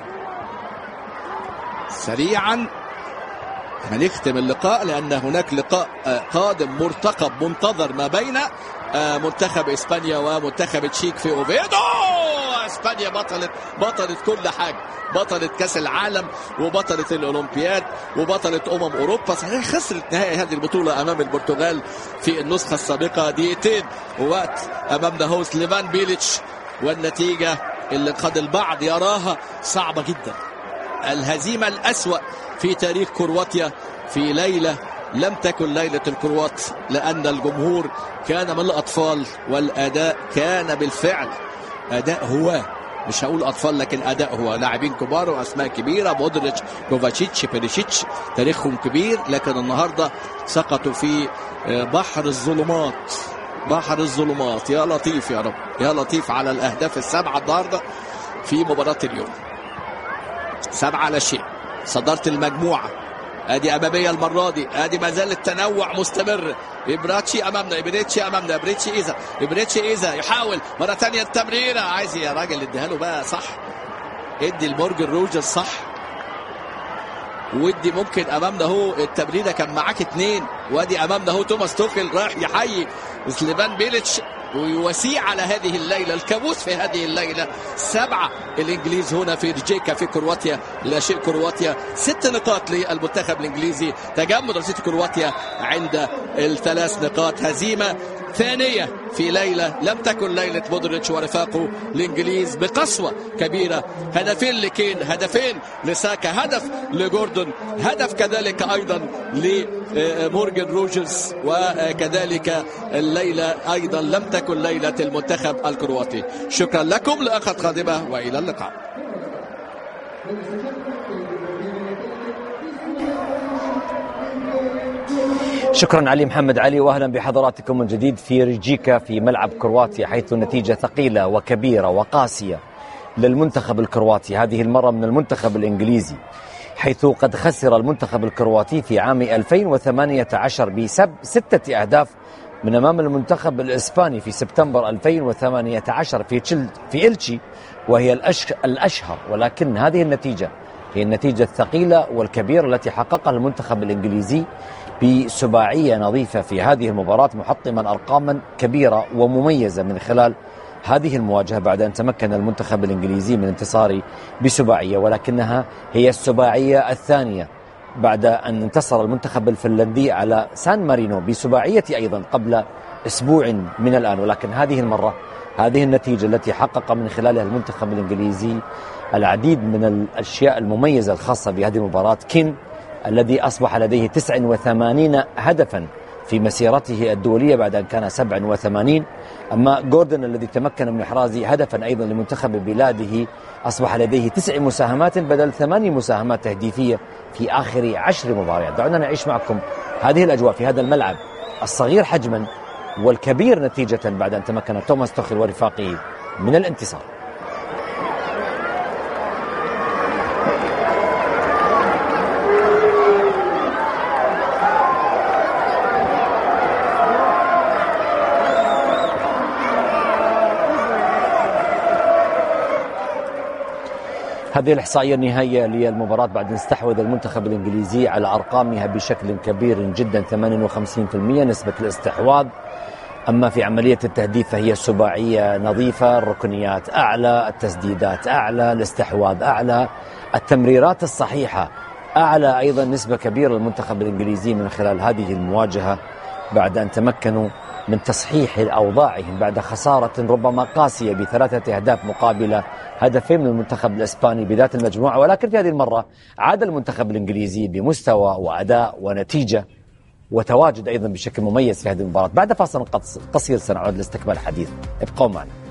سريعا هنختم اللقاء لأن هناك لقاء قادم مرتقب منتظر ما بين منتخب اسبانيا ومنتخب تشيك في اوفيدو اسبانيا بطلت بطلت كل حاجه بطلت كاس العالم وبطلت الاولمبياد وبطلت امم اوروبا صحيح خسرت نهائي هذه البطوله امام البرتغال في النسخه السابقه دقيقتين ووقت امامنا هو سليفان بيليتش والنتيجه اللي قد البعض يراها صعبه جدا الهزيمه الاسوا في تاريخ كرواتيا في ليله لم تكن ليلة الكروات لأن الجمهور كان من الأطفال والأداء كان بالفعل أداء هو مش هقول أطفال لكن أداء هو لاعبين كبار وأسماء كبيرة مودريتش كوفاتشيتش بيريشيتش تاريخهم كبير لكن النهاردة سقطوا في بحر الظلمات بحر الظلمات يا لطيف يا رب يا لطيف على الأهداف السبعة النهاردة في مباراة اليوم سبعة لا شيء صدرت المجموعة ادي اماميه المره دي ادي ما زال التنوع مستمر ابراتشي امامنا ابريتشي امامنا ابريتشي ايزا ابريتشي ايزا يحاول مره ثانيه التمريره عايز يا راجل اديها له بقى صح ادي المورجن روجرز صح ودي ممكن امامنا هو التمريره كان معاك اثنين وادي امامنا هو توماس توخل رايح يحيي سليفان بيليتش ويسيء على هذه الليله الكابوس في هذه الليله سبعه الانجليز هنا في ريجيكا في كرواتيا لا شيء كرواتيا ست نقاط للمنتخب الانجليزي تجمد رصيد كرواتيا عند الثلاث نقاط هزيمه ثانيه في ليلة لم تكن ليلة مودريتش ورفاقه الإنجليز بقسوة كبيرة هدفين لكين هدفين لساكا هدف لجوردون هدف كذلك أيضا لمورجن روجرز وكذلك الليلة أيضا لم تكن ليلة المنتخب الكرواتي شكرا لكم لأخذ قادمة وإلى اللقاء شكرا علي محمد علي واهلا بحضراتكم من جديد في ريجيكا في ملعب كرواتيا حيث النتيجه ثقيله وكبيره وقاسيه للمنتخب الكرواتي هذه المره من المنتخب الانجليزي حيث قد خسر المنتخب الكرواتي في عام 2018 بسب ستة أهداف من أمام المنتخب الإسباني في سبتمبر 2018 في في إلتشي وهي الأشهر ولكن هذه النتيجة هي النتيجة الثقيلة والكبيرة التي حققها المنتخب الإنجليزي بسباعية نظيفة في هذه المباراة محطما أرقاما كبيرة ومميزة من خلال هذه المواجهة بعد أن تمكن المنتخب الإنجليزي من انتصاره بسباعية ولكنها هي السباعية الثانية بعد أن انتصر المنتخب الفنلندي على سان مارينو بسباعية أيضا قبل أسبوع من الآن ولكن هذه المرة هذه النتيجة التي حقق من خلالها المنتخب الإنجليزي العديد من الأشياء المميزة الخاصة بهذه المباراة كين الذي أصبح لديه 89 هدفا في مسيرته الدولية بعد أن كان 87 أما جوردن الذي تمكن من إحراز هدفا أيضا لمنتخب بلاده أصبح لديه تسع مساهمات بدل ثماني مساهمات تهديفية في آخر عشر مباريات دعونا نعيش معكم هذه الأجواء في هذا الملعب الصغير حجما والكبير نتيجة بعد أن تمكن توماس توخل ورفاقه من الانتصار هذه الإحصائية النهائية للمباراة بعد أن استحوذ المنتخب الإنجليزي على أرقامها بشكل كبير جدا 58% نسبة الاستحواذ أما في عملية التهديف فهي سباعية نظيفة الركنيات أعلى التسديدات أعلى الاستحواذ أعلى التمريرات الصحيحة أعلى أيضا نسبة كبيرة للمنتخب الإنجليزي من خلال هذه المواجهة بعد أن تمكنوا من تصحيح أوضاعهم بعد خسارة ربما قاسية بثلاثة أهداف مقابل هدفين من المنتخب الإسباني بذات المجموعة ولكن في هذه المرة عاد المنتخب الإنجليزي بمستوى وأداء ونتيجة وتواجد أيضا بشكل مميز في هذه المباراة بعد فاصل قصير سنعود لاستكمال الحديث ابقوا معنا